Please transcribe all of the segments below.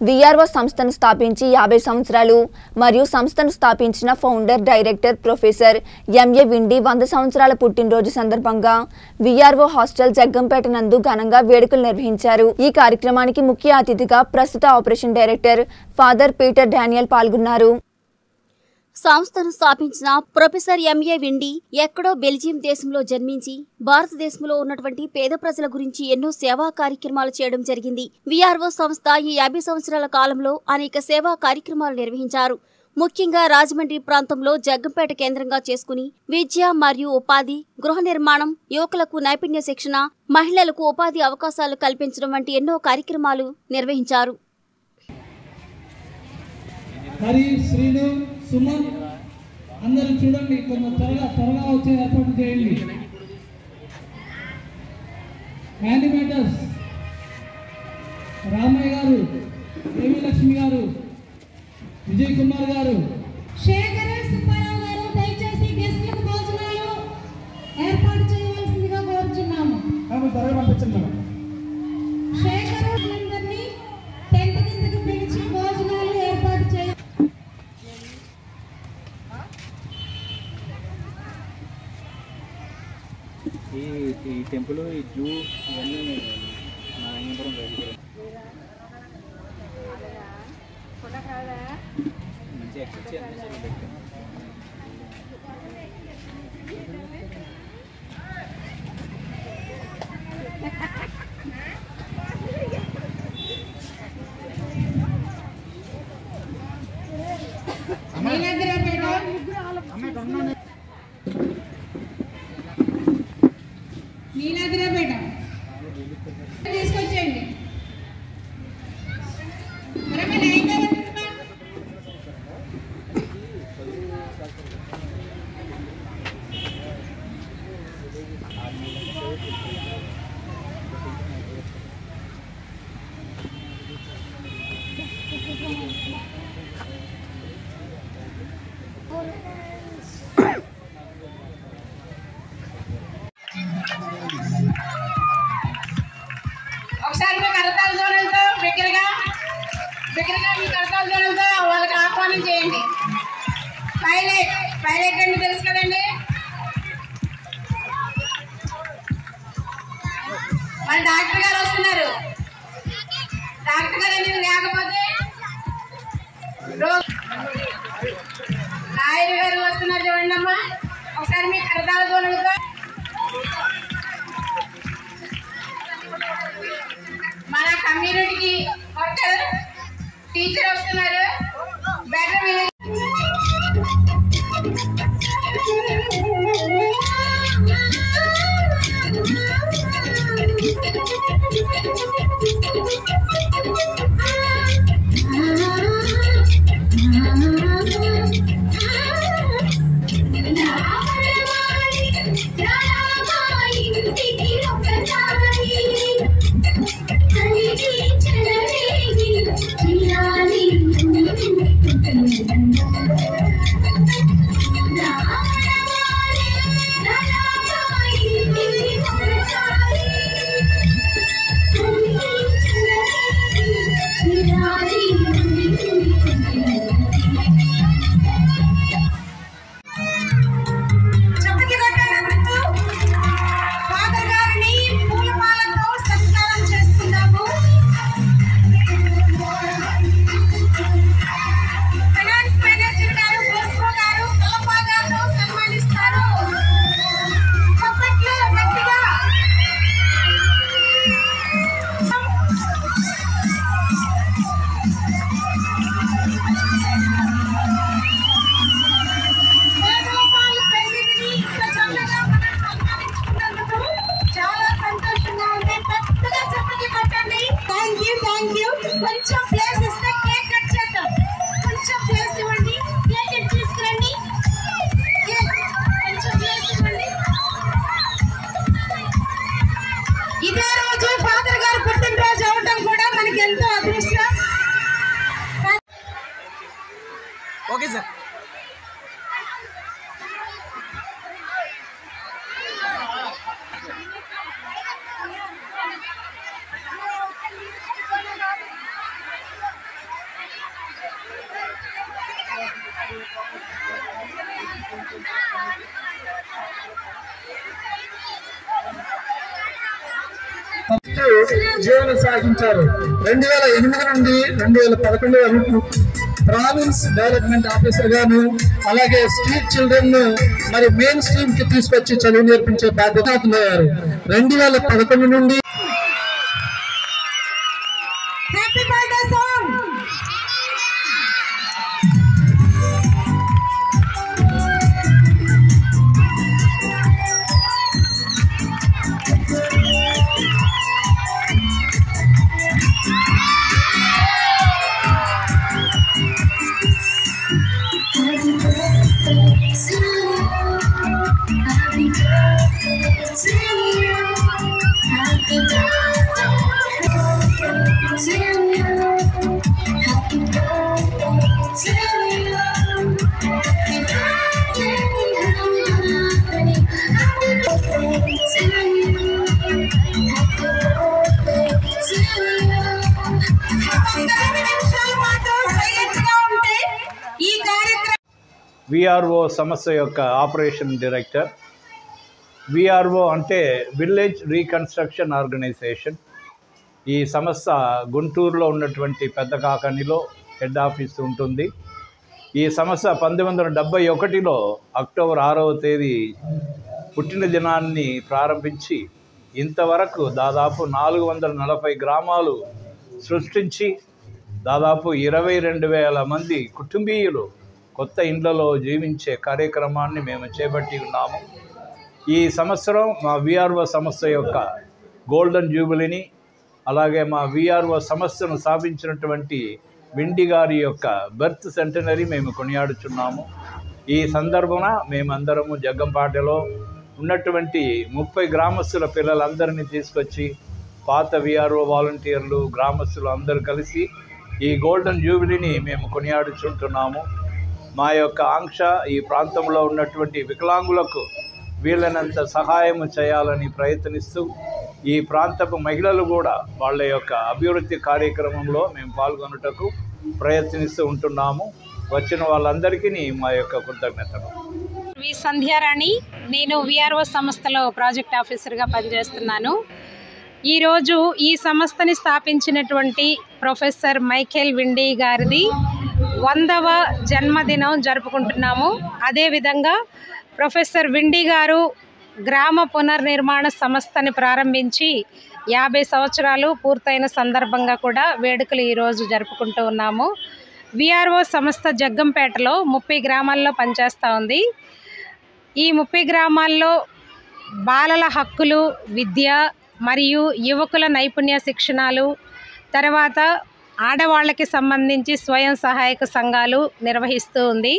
VRO సంస్థను స్థాపించి యాభై సంవత్సరాలు మరియు సంస్థను స్థాపించిన ఫౌండర్ డైరెక్టర్ ప్రొఫెసర్ ఎంఏ విండి వంద సంవత్సరాల పుట్టినరోజు సందర్భంగా విఆర్ఓ హాస్టల్ జగ్గంపేట నందు ఘనంగా వేడుకలు నిర్వహించారు ఈ కార్యక్రమానికి ముఖ్య అతిథిగా ప్రస్తుత operation director father Peter Daniel పాల్గొన్నారు సంస్థను స్థాపించిన ప్రొఫెసర్ ఎంఏ విండి ఎక్కడో బెల్జియం దేశంలో జన్మించి భారతదేశంలో ఉన్నటువంటి పేద ప్రజల గురించి ఎన్నో సేవా కార్యక్రమాలు చేయడం జరిగింది విఆర్ఓ సంస్థ ఈ యాభై సంవత్సరాల కాలంలో అనేక సేవా కార్యక్రమాలు నిర్వహించారు ముఖ్యంగా రాజమండ్రి ప్రాంతంలో జగ్గంపేట కేంద్రంగా చేసుకుని విద్య మరియు ఉపాధి గృహ నిర్మాణం యువకులకు నైపుణ్య శిక్షణ మహిళలకు ఉపాధి అవకాశాలు కల్పించడం వంటి ఎన్నో కార్యక్రమాలు నిర్వహించారు మరి శ్రీను సుమన్ అందరూ చూడండి కొంచెం త్వరగా త్వరగా వచ్చే ఏర్పాటు చేయండి యానిమేటర్స్ రామయ్య గారు దేవి లక్ష్మి గారు విజయ్ కుమార్ గారు శేఖర సుబ్బారావు గారు దయచేసి గెస్ట్లకు భోజనాలు ఏర్పాటు చేయవలసిందిగా కోరుచున్నాము త్వరగా పంపించండి మేడం శేఖర్ అందరినీ టెంట్ కిందకి పిలిచి భోజనాలు ఏర్పాటు చేయ ఈ ఈ టెంపుల్ ఈ జూ ఇవన్నీ నారాయణపురం రైలు మంచి ఎక్సర్సైజ్ నీలాద్రిపేట నీలాద్రిపేట తీసుకొచ్చేయండి త్వరగా లైన్లో ఉండండి. ఒకసారి మీ కరతాల జోనలతో బిగ్గరగా బిగ్గరగా మీ కరతాల జోనలతో వాళ్ళకి ఆహ్వానం చేయండి పైలట్ పైలట్ అంటే తెలుసు కదండి మన డాక్టర్ గారు వస్తున్నారు డాక్టర్ గారు ఎందుకు లేకపోతే రో- నాయుడు గారు వస్తున్నారు చూడండి అమ్మా ఒకసారి మీ కరతాల జోనలతో మన కమ్యూనిటీకి వర్కర్ టీచర్ వస్తున్నారు బెటర్ విలేజ్ చప్పటి కొట్టారు ఫాదర్ గారిని పూలమాలతో సత్కారం చేస్తున్నాము ఫైనాన్స్ మేనేజర్ గారు బోస్కో గారు కలప గారు సన్మానిస్తారు చప్పట్లు గట్టిగా వేణుగోపాల్ పెళ్లిని ఇంత చక్కగా మనం సన్మానించుకున్నందుకు చాలా సంతోషంగా ఉంది పెద్దగా చప్పట్లు కొట్టండి థ్యాంక్ యూ థ్యాంక్ యూ కొంచెం ప్లేస్ ఇస్తే కేక్ కట్ చేద్దాం కొంచెం ప్లేస్ ఇవ్వండి కేక్ ఇటు తీసుకురండి కేక్ కొంచెం ప్లేస్ ఇవ్వండి ఇదే రోజు ఫాదర్ గారు పుట్టినరోజు అవడం కూడా మనకి ఎంతో అదృష్టం ఓకే సార్ జీవనం సాగించారు రెండు వేల ఎనిమిది నుండి రెండు వేల పదకొండు వరకు ప్రావిన్స్ డెవలప్మెంట్ ఆఫీసర్ గాను అలాగే స్ట్రీట్ చిల్డ్రన్ ను మరి మెయిన్ స్ట్రీమ్ కి తీసుకొచ్చి చదువు నేర్పించే బాధ్యత అయ్యారు రెండు వేల పదకొండు నుండి హ్యాపీ బర్త్డే సాంగ్ ఈ కార్యక్రమం విఆర్ఓ సంస్థ యొక్క ఆపరేషన్ డైరెక్టర్ విఆర్ఓ అంటే విలేజ్ రీకన్స్ట్రక్షన్ ఆర్గనైజేషన్ ఈ సంస్థ గుంటూరులో ఉన్నటువంటి పెద్ద కాకనిలో హెడ్ ఆఫీస్ ఉంటుంది ఈ సంస్థ పంతొమ్మిది వందల డెబ్బై ఒకటిలో అక్టోబర్ ఆరవ తేదీ పుట్టిన దినాన్ని ప్రారంభించి ఇంతవరకు దాదాపు నాలుగు వందల నలభై గ్రామాలు సృష్టించి దాదాపు ఇరవై రెండు వేల మంది కుటుంబీయులు కొత్త ఇండ్లలో జీవించే కార్యక్రమాన్ని మేము చేపట్టి ఉన్నాము ఈ సంవత్సరం మా విఆర్ఓ సంస్థ యొక్క గోల్డెన్ జూబిలీని అలాగే మా విఆర్ఓ సంస్థను స్థాపించినటువంటి విండి గారి యొక్క బర్త్ సెంటనరీ మేము కొనియాడుచున్నాము ఈ సందర్భన మేమందరము జగ్గంపాటలో ఉన్నటువంటి ముప్పై గ్రామస్తుల పిల్లలందరినీ తీసుకొచ్చి పాత విఆర్ఓ వాలంటీర్లు గ్రామస్తులు అందరూ కలిసి ఈ గోల్డెన్ జూబిలీని మేము కొనియాడుచుంటున్నాము మా యొక్క ఆంక్ష ఈ ప్రాంతంలో ఉన్నటువంటి వికలాంగులకు వీలైనంత సహాయం చేయాలని ప్రయత్నిస్తూ ఈ ప్రాంతపు మహిళలు కూడా వాళ్ళ యొక్క అభివృద్ధి కార్యక్రమంలో మేము పాల్గొనుటకు ప్రయత్నిస్తూ ఉంటున్నాము వచ్చిన వాళ్ళందరికీ మా యొక్క కృతజ్ఞతలు వి సంధ్యారాణి నేను విఆర్ఓ సంస్థలో ప్రాజెక్ట్ ఆఫీసర్గా పనిచేస్తున్నాను ఈరోజు ఈ సంస్థని స్థాపించినటువంటి ప్రొఫెసర్ మైఖేల్ విండీ గారిది వందవ జన్మదినం జరుపుకుంటున్నాము అదేవిధంగా ప్రొఫెసర్ విండీ గారు గ్రామ పునర్నిర్మాణ సంస్థని ప్రారంభించి యాభై సంవత్సరాలు పూర్తయిన సందర్భంగా కూడా వేడుకలు ఈరోజు జరుపుకుంటూ ఉన్నాము విఆర్ఓ సంస్థ జగ్గంపేటలో ముప్పై గ్రామాల్లో పనిచేస్తూ ఉంది ఈ ముప్పై గ్రామాల్లో బాలల హక్కులు విద్య మరియు యువకుల నైపుణ్య శిక్షణాలు తర్వాత ఆడవాళ్ళకి సంబంధించి స్వయం సహాయక సంఘాలు నిర్వహిస్తూ ఉంది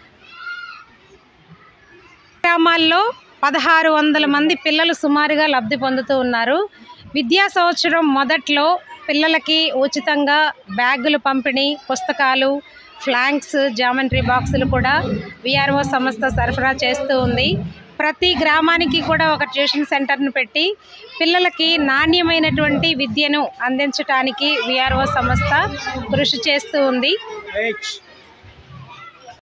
గ్రామాల్లో పదహారు వందల మంది పిల్లలు సుమారుగా లబ్ధి పొందుతూ ఉన్నారు విద్యా సంవత్సరం మొదట్లో పిల్లలకి ఉచితంగా బ్యాగులు పంపిణీ పుస్తకాలు ఫ్లాంక్స్ జామెంట్రీ బాక్సులు కూడా విఆర్ఓ సంస్థ సరఫరా చేస్తూ ఉంది ప్రతి గ్రామానికి కూడా ఒక ట్యూషన్ సెంటర్ను పెట్టి పిల్లలకి నాణ్యమైనటువంటి విద్యను అందించడానికి విఆర్ఓ సంస్థ కృషి చేస్తూ ఉంది